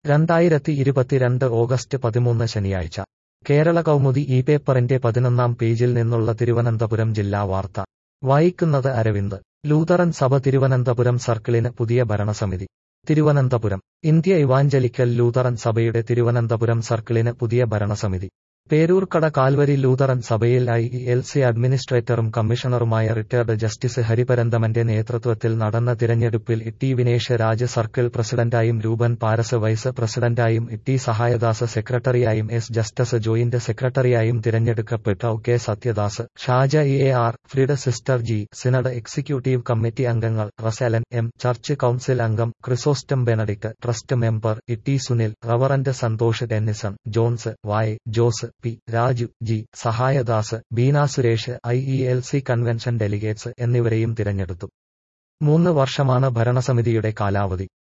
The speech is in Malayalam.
രണ്ടായിരത്തി ഇരുപത്തിരണ്ട് ഓഗസ്റ്റ് പതിമൂന്ന് ശനിയാഴ്ച കേരള കൗമുദി ഈ പേപ്പറിന്റെ പതിനൊന്നാം പേജിൽ നിന്നുള്ള തിരുവനന്തപുരം ജില്ലാ വാർത്ത വായിക്കുന്നത് അരവിന്ദ് ലൂതറൻ സഭ തിരുവനന്തപുരം സർക്കിളിന് പുതിയ ഭരണസമിതി തിരുവനന്തപുരം ഇന്ത്യ ഇവാഞ്ചലിക്കൽ ലൂതറൻ സഭയുടെ തിരുവനന്തപുരം സർക്കിളിന് പുതിയ ഭരണസമിതി പേരൂർക്കട കാൽവരി ലൂതറൻ സഭയിൽ ഐ ഇ എൽ സി അഡ്മിനിസ്ട്രേറ്ററും കമ്മീഷണറുമായ റിട്ടയർഡ് ജസ്റ്റിസ് ഹരിപരന്തമന്റെ നേതൃത്വത്തിൽ നടന്ന തിരഞ്ഞെടുപ്പിൽ ഇട്ടി വിനേഷ് രാജ് സർക്കിൾ പ്രസിഡന്റായും രൂപൻ പാരസ് വൈസ് പ്രസിഡന്റായും ഇട്ടി സഹായദാസ് സെക്രട്ടറിയായും എസ് ജസ്റ്റിസ് ജോയിന്റ് സെക്രട്ടറിയായും തിരഞ്ഞെടുക്കപ്പെട്ട K Sathyadas Shaja E A R Freed sister G synod executive committee അംഗങ്ങൾ റസലൻ എം ചർച്ച് കൌൺസിൽ അംഗം Chrysostom Benedict trust member Itty Sunil reverend Santhosh Dennison Jones Y Jose P Raju G സഹായദാസ് Beena Suresh I E L C convention delegates എന്നിവരെയും തിരഞ്ഞെടുത്തു മൂന്ന് വർഷമാണ് ഭരണസമിതിയുടെ കാലാവധി